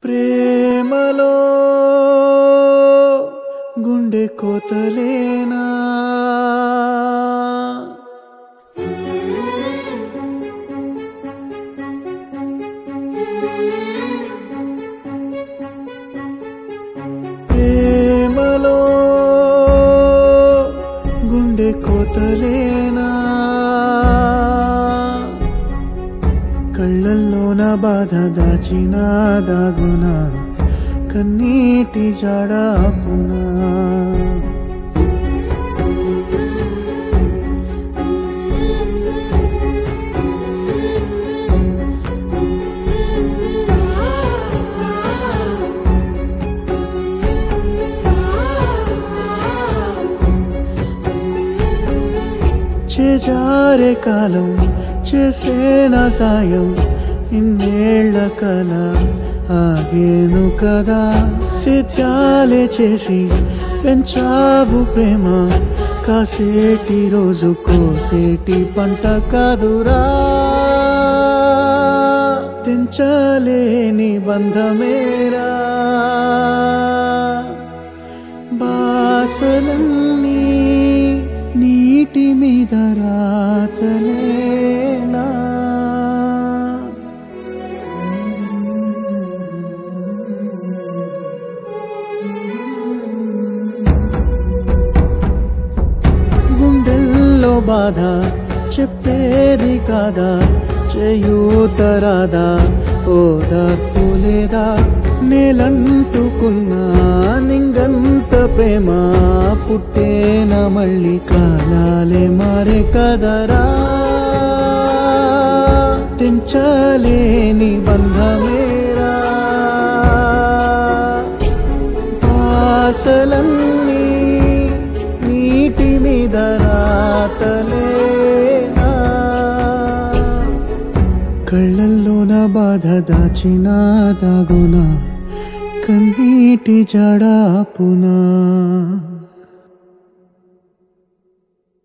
ప్రేమలో గుండె కోతలేనా ప్రేమలో గుండె కోతలేనా కళ్ళల్లోన బాధ దాచిన దాగున కన్నీటి జడాపునా చేజారే కాలం చేసేనా సాయం ఇన్నేళ్ల కల ఆగేను కదా సిత్యాలే చేసి పెంచావు ప్రేమ కాసేటి రోజు కోసేటి పంట కాదురా తెంచలేని బంధమేరా బాసలన్నీ నీటి మీద రాతలేనా గుండెల్లో బాధ చెప్పేది కాదా చేయూతరాదా ఓదార్పు లేదా నేలంటుకున్నా నింగంత ప్రేమ పుట్టేన మళ్ళీ కాలాలే మారే కదరా తెంచలేని బంధమేరా ఆశలన్నీ నీటి మీద రాతలేనా కళ్ళల్లోన బాధ దాచిన దాగున కన్నీటి జడాపునా